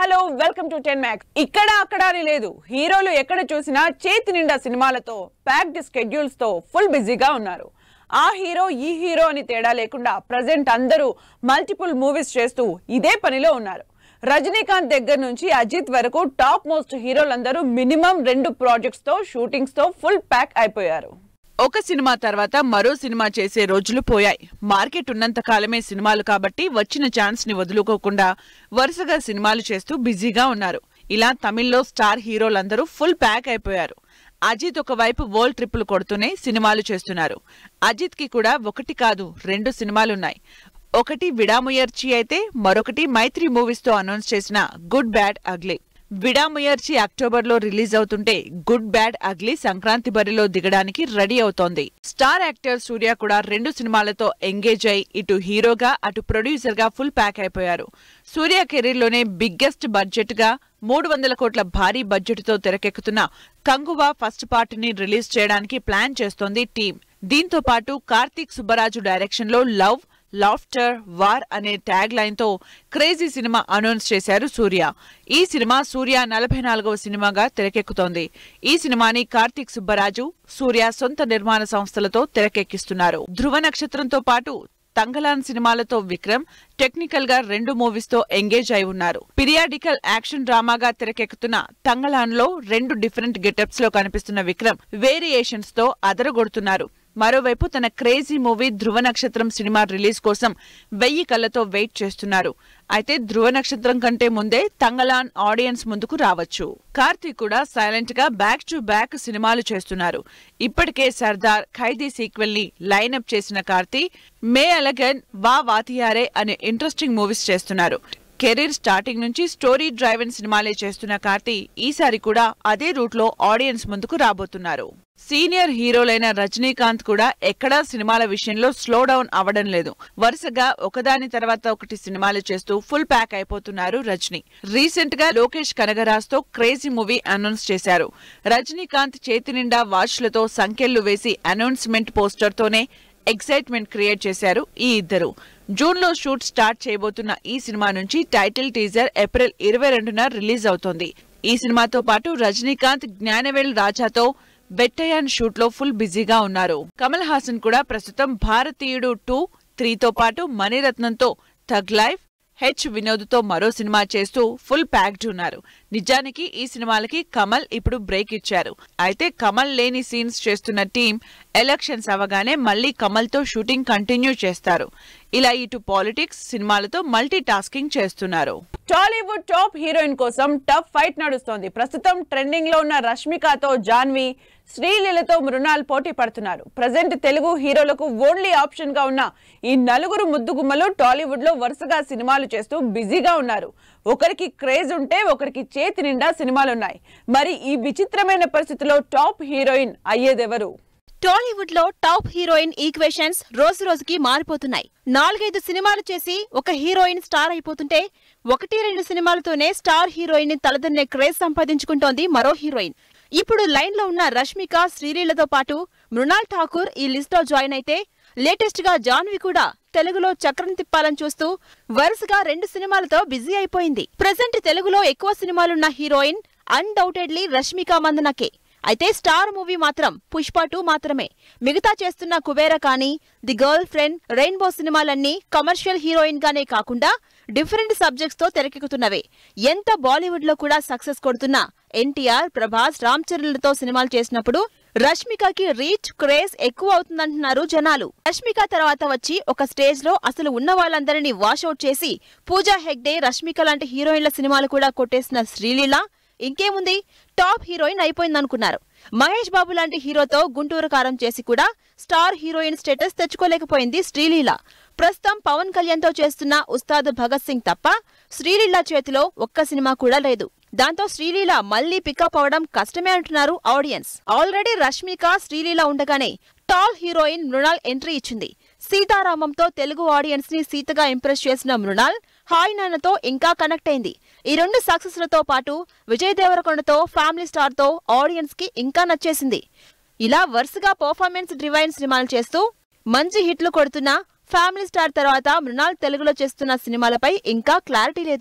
hello welcome to ten max ఇక్కడ అక్కడ అని లేదు హీరోలు ఎక్కడ చూసినా చేతి నిండా సినిమాలతో ప్యాక్డ్ స్కెడ్యూల్స్ తో ఫుల్ బిజీగా ఉన్నారు ఆ హీరో ఈ హీరో అని తేడా లేకుండా ప్రజెంట్ అందరూ మల్టిపుల్ మూవీస్ చేస్తూ ఇదే పనిలో ఉన్నారు రజనీకాంత్ దగ్గర నుంచి అజిత్ వరకు టాప్ మోస్ట్ హీరోలందరూ మినిమం రెండు ప్రాజెక్ట్స్ తో షూటింగ్స్ తో ఫుల్ ప్యాక్ అయిపోయారు ఒక సినిమా తర్వాత మరో సినిమా చేసే రోజులు పోయాయి మార్కెట్ ఉన్నంత కాలమే సినిమాలు కాబట్టి వచ్చిన ఛాన్స్ ని వదులుకోకుండా వరుసగా సినిమాలు చేస్తూ బిజీగా ఉన్నారు ఇలా తమిళ్లో స్టార్ హీరోలందరూ ఫుల్ ప్యాక్ అయిపోయారు అజిత్ ఒకవైపు వరల్డ్ ట్రిప్పులు కొడుతూనే సినిమాలు చేస్తున్నారు అజిత్ కి కూడా ఒకటి కాదు రెండు సినిమాలున్నాయి ఒకటి విడాముయర్చి అయితే మరొకటి మైత్రి మూవీస్ తో అనౌన్స్ చేసిన good bad ugly Vidaamuyarchi October లో రిలీజ్ అవుతుంటే గుడ్ బ్యాడ్ అగ్లీ సంక్రాంతి బరిలో దిగడానికి రెడీ అవుతోంది స్టార్ యాక్టర్ సూర్య కూడా రెండు సినిమాలతో ఎంగేజ్ అయి ఇటు హీరోగా అటు ప్రొడ్యూసర్ గా ఫుల్ ప్యాక్ అయిపోయారు సూర్య కెరీర్ లోనే బిగ్గెస్ట్ బడ్జెట్ గా మూడు వందల కోట్ల భారీ బడ్జెట్ తో తెరకెక్కుతున్న కంగువా ఫస్ట్ పార్ట్ ని రిలీజ్ చేయడానికి ప్లాన్ చేస్తోంది టీం దీంతో పాటు కార్తీక్ సుబ్బరాజు డైరెక్షన్ లో లవ్ లాఫ్టర్ వార్ అనే ట్యాగ్ లైన్ తో క్రేజీ సినిమా అనౌన్స్ చేశారు సూర్య ఈ సినిమా సూర్య నలభై నాలుగవ సినిమాగా తెరకెక్కుతోంది ఈ సినిమాని కార్తీక్ సుబ్బరాజు సూర్య సొంత నిర్మాణ సంస్థలతో తెరకెక్కిస్తున్నారు ధృవ నక్షత్రంతో పాటు తంగలాన్ సినిమాలతో విక్రమ్ టెక్నికల్ గా రెండు మూవీస్ తో ఎంగేజ్ అయి ఉన్నారు పిరియాడికల్ యాక్షన్ డ్రామాగా తెరకెక్కుతున్న తంగలాన్ లో రెండు డిఫరెంట్ గెటప్స్ లో కనిపిస్తున్న విక్రమ్ వేరియేషన్స్ తో అదరగొడుతున్నారు మరోవైపు తన క్రేజీ మూవీ ధృవ నక్షత్రం సినిమా రిలీజ్ కోసం వెయ్యి కళ్ళతో వెయిట్ చేస్తున్నారు అయితే ధృవ నక్షత్రం కంటే ముందే తంగలాన్ ఆడియన్స్ ముందుకు రావచ్చు కార్తీక్ కూడా సైలెంట్ గా బ్యాక్ టు బ్యాక్ సినిమాలు చేస్తున్నారు ఇప్పటికే సర్దార్ ఖైదీ సీక్వెల్ ని లైనప్ చేసిన కార్తీ మే అలగన్ వా వాతియారే అనే ఇంట్రెస్టింగ్ మూవీస్ చేస్తున్నారు కెరీర్ స్టార్టింగ్ నుంచి స్టోరీ డ్రైవెన్ సినిమాలే చేస్తున్న కార్తీ ఈసారి కూడా అదే రూట్ లో ఆడియన్స్ ముందుకు రాబోతున్నారు సీనియర్ హీరోలైన రజనీకాంత్ కూడా ఎక్కడా సినిమాల విషయంలో స్లో డౌన్ అవడం లేదు వరుసగా ఒకదాని తర్వాత ఒకటి సినిమాలు చేస్తూ ఫుల్ ప్యాక్ అయిపోతున్నారు రజనీ రీసెంట్ గా లోకేష్ కనగరాజ్ తో క్రేజీ మూవీ అనౌన్స్ చేశారు రజనీకాంత్ చేతి నిండా వాచ్లతో సంఖ్యలు వేసి అనౌన్స్మెంట్ పోస్టర్ తోనే ఎక్సైట్మెంట్ క్రియేట్ చేశారు ఈ ఇద్దరు జూన్ లో షూట్ స్టార్ట్ చేయబోతున్న ఈ సినిమా నుంచి టైటిల్ టీజర్ ఏప్రిల్ ఇరవై రెండున రిలీజ్ అవుతోంది ఈ సినిమాతో పాటు రజనీకాంత్ జ్ఞానవేల్ రాజాతో వెట్టయాన్ షూట్ లో ఫుల్ బిజీగా ఉన్నారు కమల్ హాసన్ కూడా ప్రస్తుతం భారతీయుడు టూ త్రీతో పాటు మణిరత్నంతో థగ్ లైఫ్ హెచ్ వినోద్ తో మరో సినిమా చేస్తూ ఫుల్ ప్యాక్డ్ ఉన్నారు నిజానికి ఈ సినిమాలకి కమల్ ఇప్పుడు బ్రేక్ ఇచ్చారు అయితే కమల్ లేని సీన్స్ చేస్తున్న టీం ఎలక్షన్స్ అవగానే మళ్ళీ కమల్ తో షూటింగ్ కంటిన్యూ చేస్తారు ఇలా ఇటు పాలిటిక్స్ సినిమాలతో మల్టీ టాస్కింగ్ చేస్తున్నారు టాలీవుడ్ టాప్ హీరోయిన్ కోసం టఫ్ ఫైట్ నడుస్తోంది ప్రస్తుతం ట్రెండింగ్ లో ఉన్న రష్మికతో జాన్వి శ్రీలీలతో మృణాల్ పోటీ పడుతున్నారు ప్రజెంట్ తెలుగు హీరోలకు ఓన్లీ ఆప్షన్ గా ఉన్న ఈ నలుగురు ముద్దుగుమ్మలు టాలీవుడ్ లో వరుసగా సినిమాలు చేస్తూ బిజీగా ఉన్నారు ఒకరికి క్రేజ్ ఉంటే ఒకరికి చేతి నిండా సినిమాలున్నాయి మరి ఈ విచిత్రమైన పరిస్థితిలో టాప్ హీరోయిన్ అయ్యేదెవరు టాలీవుడ్ లో టాప్ హీరోయిన్ ఈక్వేషన్స్ రోజు రోజుకి మారిపోతున్నాయి నాలుగైదు సినిమాలు చేసి ఒక హీరోయిన్ స్టార్ అయిపోతుంటే ఒకటి రెండు సినిమాలతోనే స్టార్ హీరోయిన్ ని తలదన్నే క్రేజ్ సంపాదించుకుంటోంది మరో హీరోయిన్ ఇప్పుడు లైన్ లో ఉన్న రష్మిక శ్రీలీలతో పాటు మృణాల్ ఠాకూర్ ఈ లిస్ట్ లో జాయిన్ అయితే లేటెస్ట్ గా జాన్వి కూడా తెలుగులో చక్రం తిప్పాలని చూస్తూ వరుసగా రెండు సినిమాలతో బిజీ అయిపోయింది ప్రజెంట్ తెలుగులో ఎక్కువ సినిమాలున్న హీరోయిన్ అన్డౌటెడ్లీ రష్మిక మందనకే అయితే స్టార్ మూవీ మాత్రం పుష్ప టూ మాత్రమే మిగతా చేస్తున్న కుబేర కానీ ది గర్ల్ ఫ్రెండ్ రెయిన్బో సినిమాలన్నీ కమర్షియల్ హీరోయిన్ గానే కాకుండా డిఫరెంట్ సబ్జెక్ట్స్ తో తెరకెక్కుతున్నవే ఎంత బాలీవుడ్ లో కూడా సక్సెస్ కొడుతున్న ఎన్టీఆర్ ప్రభాస్ రామ్ చరణ్లతో సినిమాలు చేసినప్పుడు రష్మికకి రీచ్ క్రేజ్ ఎక్కువ అవుతుందంటున్నారు జనాలు రష్మిక తర్వాత వచ్చి ఒక స్టేజ్ లో అసలు ఉన్న వాళ్ళందరినీ వాషౌట్ చేసి పూజా హెగ్డే రష్మిక లాంటి హీరోయిన్ల సినిమాలు కూడా కొట్టేసిన శ్రీలీల ఇంకేముంది టాప్ హీరోయిన్ అయిపోయిందనుకున్నారు మహేష్ బాబు లాంటి హీరోతో గుంటూరు కారం చేసి కూడా స్టార్ హీరోయిన్ స్టేటస్ తెచ్చుకోలేకపోయింది శ్రీలీల ప్రస్తుతం పవన్ కళ్యాణ్ తో చేస్తున్న ఉస్తాద్ భగత్ సింగ్ తప్ప శ్రీలీల చేతిలో ఒక్క సినిమా కూడా లేదు దాంతో శ్రీలీల మళ్లీ పికప్ అవడం కష్టమే అంటున్నారు ఆడియన్స్ ఆల్రెడీ రష్మిక శ్రీలీల ఉండగానే టాల్ హీరోయిన్ మృణాల్ ఎంట్రీ ఇచ్చింది సీతారామంతో తెలుగు ఆడియన్స్ ని సీతగా ఇంప్రెస్ చేసిన మృణాల్ హాయ్ నాన్నతో ఇంకా కనెక్ట్ అయింది ఈ రెండు సక్సెస్ లతో పాటు విజయ్ దేవరకొండతో ఫ్యామిలీ స్టార్ తో ఆడియన్స్ కి ఇంకా నచ్చేసింది ఇలా వరుసగా పర్ఫార్మెన్స్ డివైన్ సినిమాలు చేస్తూ మంచి హిట్లు కొడుతున్న ఫ్యామిలీ స్టార్ తర్వాత మృణాల్ తెలుగులో చేస్తున్న సినిమాలపై ఇంకా క్లారిటీ లేదు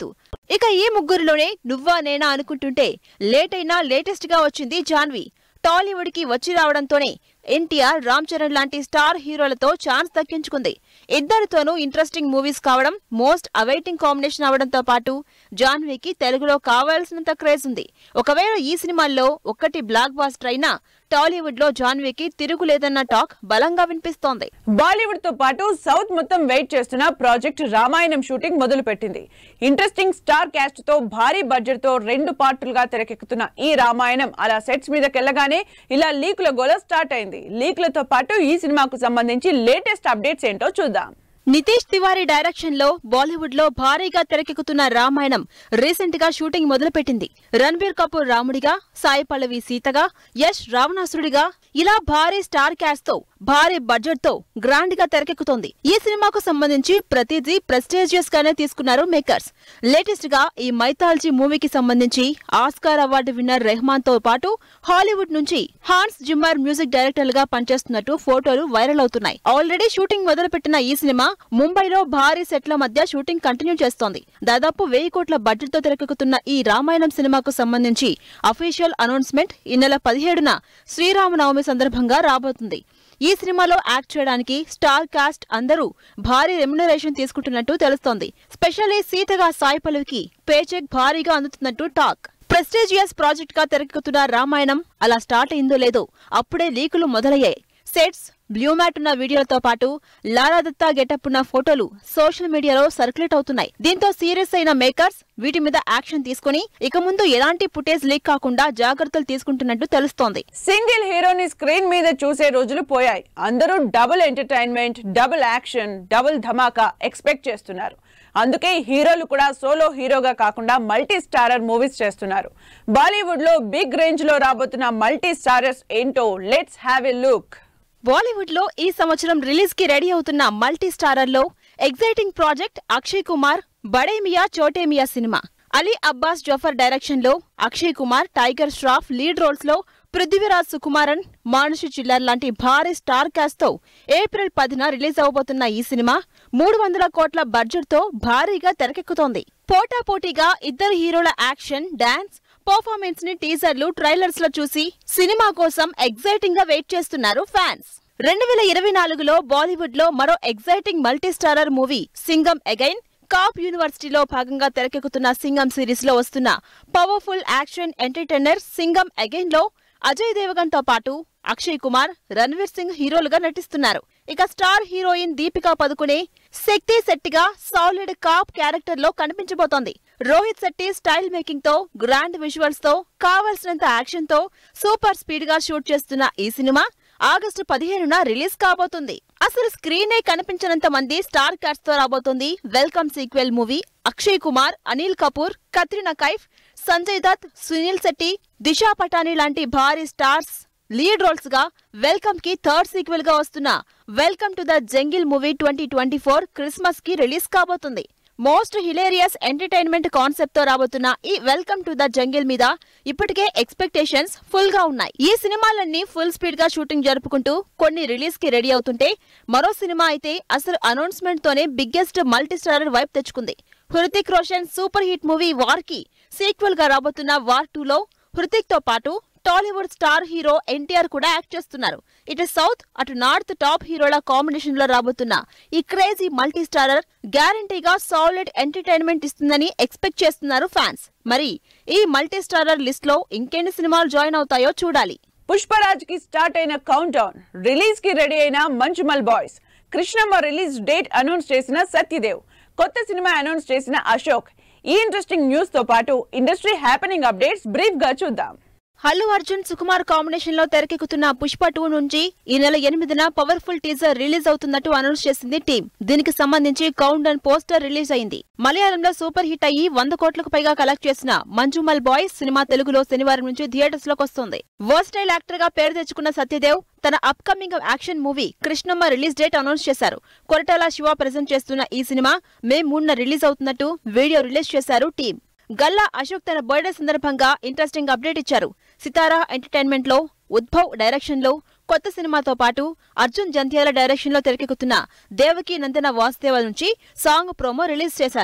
ఇక ఈ ముగ్గురిలోనే నువ్వా నేనా అనుకుంటుంటే లేట్ అయినా లేటెస్ట్ గా వచ్చింది జాన్వి టాలీవుడ్ కి వచ్చి రావడంతోనే ఎన్టీఆర్ రామ్ చరణ్ లాంటి స్టార్ హీరోలతో ఛాన్స్ దక్కించుకుంది ఇద్దరితోనూ ఇంట్రెస్టింగ్ మూవీస్ కావడం మోస్ట్ అవైటింగ్ కాంబినేషన్ అవడంతో పాటు జాన్వీకి తెలుగులో కావాల్సినంత క్రేజ్ ఉంది ఒకవేళ ఈ సినిమాల్లో ఒక్కటి బ్లాక్ బాస్టర్ అయినా టాలీవుడ్ లో జాన్వీకి తిరుగులేదన్న టాక్ బలంగా వినిపిస్తోంది బాలీవుడ్ తో పాటు సౌత్ మొత్తం వెయిట్ చేస్తున్న ప్రాజెక్ట్ రామాయణం షూటింగ్ మొదలు పెట్టింది ఇంట్రెస్టింగ్ స్టార్ క్యాస్ట్ తో భారీ బడ్జెట్ తో రెండు పార్టులుగా తెరకెక్కుతున్న ఈ రామాయణం అలా సెట్స్ మీదకెళ్లగానే ఇలా లీకుల గోల స్టార్ట్ అయింది లీకులతో పాటు ఈ సినిమాకు సంబంధించి లేటెస్ట్ అప్డేట్స్ ఏంటో చూద్దాం నితీష్ తివారీ డైరెక్షన్ లో బాలీవుడ్ లో భారీగా తెరకెక్కుతున్న రామాయణం రీసెంట్ గా షూటింగ్ మొదలుపెట్టింది రణబీర్ కపూర్ రాముడిగా సాయి పల్లవి సీతగా యష్ రావణాసురుడిగా ఇలా భారీ స్టార్ క్యాస్ట్ తో భారీ బడ్జెట్ తో గ్రాండ్ గా తెరకెక్కుతోంది ఈ సినిమాకు సంబంధించి ప్రతిదీ ప్రెస్టేజియస్ గానే తీసుకున్నారు మేకర్స్ లేటెస్ట్ గా ఈ మైథాలజీ మూవీకి సంబంధించి ఆస్కార్ అవార్డు విన్నర్ రెహమాన్ తో పాటు హాలీవుడ్ నుంచి హాన్స్ జిమ్మర్ మ్యూజిక్ డైరెక్టర్ గా పనిచేస్తున్నట్టు ఫోటోలు వైరల్ అవుతున్నాయి ఆల్రెడీ షూటింగ్ మొదలుపెట్టిన ఈ సినిమా ముంబైలో భారీ సెట్ల మధ్య షూటింగ్ కంటిన్యూ చేస్తోంది దాదాపు వెయ్యి కోట్ల బడ్జెట్ తో తెరకెక్కుతున్న ఈ రామాయణం సినిమాకు సంబంధించి అఫీషియల్ అనౌన్స్మెంట్ ఈ నెల పదిహేడున శ్రీరామనవమి సందర్భంగా రాబోతుంది ఈ సినిమాలో యాక్ట్ చేయడానికి స్టార్ కాస్ట్ అందరూ భారీ రెమ్యునరేషన్ తీసుకుంటున్నట్టు తెలుస్తోంది స్పెషల్లీ సీతగా సాయి పల్లవికి పేచెక్ భారీగా అందుతున్నట్టు టాక్ ప్రెస్టీజియస్ ప్రాజెక్ట్ గా తెరకెక్కుతున్న రామాయణం అలా స్టార్ట్ అయిందో లేదో అప్పుడే లీకులు మొదలయ్యాయి సెట్స్ బ్లూ మ్యాట్ ఉన్న వీడియోలతో పాటు లారా దత్తా గెటప్ ఉన్న ఫోటోలు సోషల్ మీడియాలో సర్క్యులేట్ అవుతున్నాయి దీంతో సీరియస్ అయిన మేకర్స్ వీటి మీద యాక్షన్ తీసుకుని ఇక ముందు ఎలాంటి ఫుటేజ్ లీక్ కాకుండా జాగ్రత్తలు తీసుకుంటున్నట్టు తెలుస్తోంది సింగిల్ హీరోని స్క్రీన్ మీద చూసే రోజులు పోయాయి అందరూ double entertainment double action double ధమాకా ఎక్స్పెక్ట్ చేస్తున్నారు అందుకే హీరోలు కూడా సోలో హీరోగా కాకుండా మల్టీ స్టారర్ మూవీస్ చేస్తున్నారు బాలీవుడ్ లో బిగ్ రేంజ్ లో రాబోతున్న మల్టీ స్టారర్స్ ఏంటో let's have a look Bollywood లో ఈ సంవత్సరం రిలీజ్ కి రెడీ అవుతున్న మల్టీ స్టారర్ లో ఎగ్జైటింగ్ ప్రాజెక్ట్ అక్షయ్ కుమార్ బడేమియా చోటేమియా సినిమా అలీ అబ్బాస్ జఫర్ డైరెక్షన్ లో Akshay Kumar Tiger Shroff lead roles లో పృథ్వీరాజ్ సుకుమారన్ మానుషి చిల్లర్ లాంటి భారీ స్టార్ కాస్ట్ తో ఏప్రిల్ పదిన రిలీజ్ అవబోతున్న ఈ సినిమా మూడు వందల కోట్ల బడ్జెట్ తో భారీగా తెరకెక్కుతోంది పోటాపోటీగా ఇద్దరు హీరోల యాక్షన్ డాన్స్ పర్ఫార్మెన్స్ ని టీజర్లు ట్రైలర్స్ లో చూసి సినిమా కోసం ఎగ్జైటింగ్ గా వెయిట్ చేస్తున్నారు ఫ్యాన్స్ రెండు వేల ఇరవై నాలుగులో బాలీవుడ్ లో మరో exciting multi starrer movie Singham again cop యూనివర్సిటీలో భాగంగా తెరకెక్కుతున్న సింగం సిరీస్ లో వస్తున్న powerful action entertainer Singham again లో అజయ్ దేవగన్ తో పాటు అక్షయ్ కుమార్ రణ్వీర్ సింగ్ హీరోలుగా నటిస్తున్నారు ఇక స్టార్ హీరోయిన్ దీపికా పదుకునే శక్తి శెట్టిగా సాలిడ్ కాప్ క్యారెక్టర్ లో కనిపించబోతోంది రోహిత్ శెట్టి స్టైల్ మేకింగ్ తో గ్రాండ్ విజువల్స్ తో కావలసినంత యాక్షన్ తో సూపర్ స్పీడ్ గా షూట్ చేస్తున్న ఈ సినిమా ఆగస్టు పదిహేనున రిలీజ్ కాబోతుంది అసలు స్క్రీనే కనిపించనంత మంది స్టార్ క్యాట్స్ తో రాబోతుంది Welcome sequel movie Akshay Kumar Anil Kapoor Katrina Kaif Sanjay Dutt Suniel Shetty Disha Patani లాంటి భారీ స్టార్స్ లీడ్ రోల్స్ గా వెల్కమ్ కి థర్డ్ సీక్వెల్ గా వస్తున్న Welcome to the Jungle movie twenty twenty four Christmas కి రిలీజ్ కాబోతుంది మోస్ట్ హిలేరియస్ ఎంటర్టైన్మెంట్ కాన్సెప్ట్ తో రాబోతున్న ఈ వెల్కమ్ టు ద జంగిల్ మీద ఇప్పటికే ఎక్స్పెక్టేషన్స్ ఫుల్ గా ఉన్నాయి ఈ సినిమాలన్నీ ఫుల్ స్పీడ్ గా షూటింగ్ జరుపుకుంటూ కొన్ని రిలీజ్ కి రెడీ అవుతుంటే మరో సినిమా అయితే అసలు అనౌన్స్మెంట్ తోనే బిగ్గెస్ట్ మల్టీ స్టారర్ వైప్ తెచ్చుకుంది Hrithik Roshan super hit movie War కి సీక్వెల్ గా రాబోతున్న వార్ టూ లో హృతిక్ తో పాటు టాలీవుడ్ స్టార్ హీరో ఎన్టీఆర్ కూడా యాక్ట్ చేస్తున్నారు ఇటు సౌత్ అటు నార్త్ టాప్ హీరోల కాంబినేషన్ లో రాబోతున్న ఈ క్రేజీ మల్టీ స్టారర్ గ్యారంటీగా సాలిడ్ ఎంటర్టైన్మెంట్ ఇస్తుందని ఎక్స్పెక్ట్ చేస్తున్నారు ఫ్యాన్స్ మరి ఈ మల్టీ స్టారర్ లిస్ట్ లో ఇంకెన్ని సినిమాలు జాయిన్ అవుతాయో చూడాలి పుష్పరాజ్ కి స్టార్ట్ అయిన కౌంట్ డౌన్ రిలీజ్ కి రెడీ అయిన Manjummel Boys Krishnamma release date announce చేసిన సత్యదేవ్ కొత్త సినిమా అనౌన్స్ చేసిన అశోక్ ఈ ఇంట్రెస్టింగ్ న్యూస్ తో పాటు ఇండస్ట్రీ హ్యాపెనింగ్ అప్డేట్స్ బ్రీఫ్ గా చూద్దాం అల్లు అర్జున్ సుకుమార్ కాంబినేషన్ లో తెరకెక్కుతున్న పుష్ప టూ నుంచి ఈ నెల ఎనిమిదిన పవర్ఫుల్ టీజర్ రిలీజ్ అవుతున్నట్టు అనౌన్స్ చేసింది టీం దీనికి సంబంధించి కౌంట్ డౌన్ పోస్టర్ రిలీజ్ అయింది మలయాళంలో సూపర్ హిట్ అయ్యి వంద కోట్లకు పైగా కలెక్ట్ చేసిన మంజుమల్ బాయ్స్ సినిమా తెలుగులో శనివారం నుంచి థియేటర్స్ లోకి వస్తుంది వర్స్టైల్ యాక్టర్ గా పేరు తెచ్చుకున్న సత్యదేవ్ తన upcoming action movie Krishnamma release date announce చేశారు కొరటాల శివ ప్రెజెంట్ చేస్తున్న ఈ సినిమా మే మూడున రిలీజ్ అవుతున్నట్టు వీడియో రిలీజ్ చేశారు టీం గల్లా అశోక్ తన బర్త్డే సందర్భంగా ఇంట్రెస్టింగ్ అప్డేట్ ఇచ్చారు సితారా ఎంటర్టైన్మెంట్ లో ఉద్భవ్ డైరెక్షన్ లో కొత్త సినిమాతో పాటు అర్జున్ జంధ్యాల డైరెక్షన్ లో తెరకెక్కుతున్న దేవకి నందన వాసుదేవ నుంచి సాంగ్ ప్రోమో రిలీజ్ చేశారు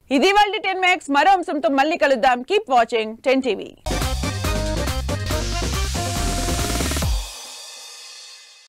ఇది వాళ్ళ టెన్ మ్యాక్స్ మరో అంశంతో మళ్ళీ కలుద్దాం కీప్ వాచింగ్ టెన్ టీవీ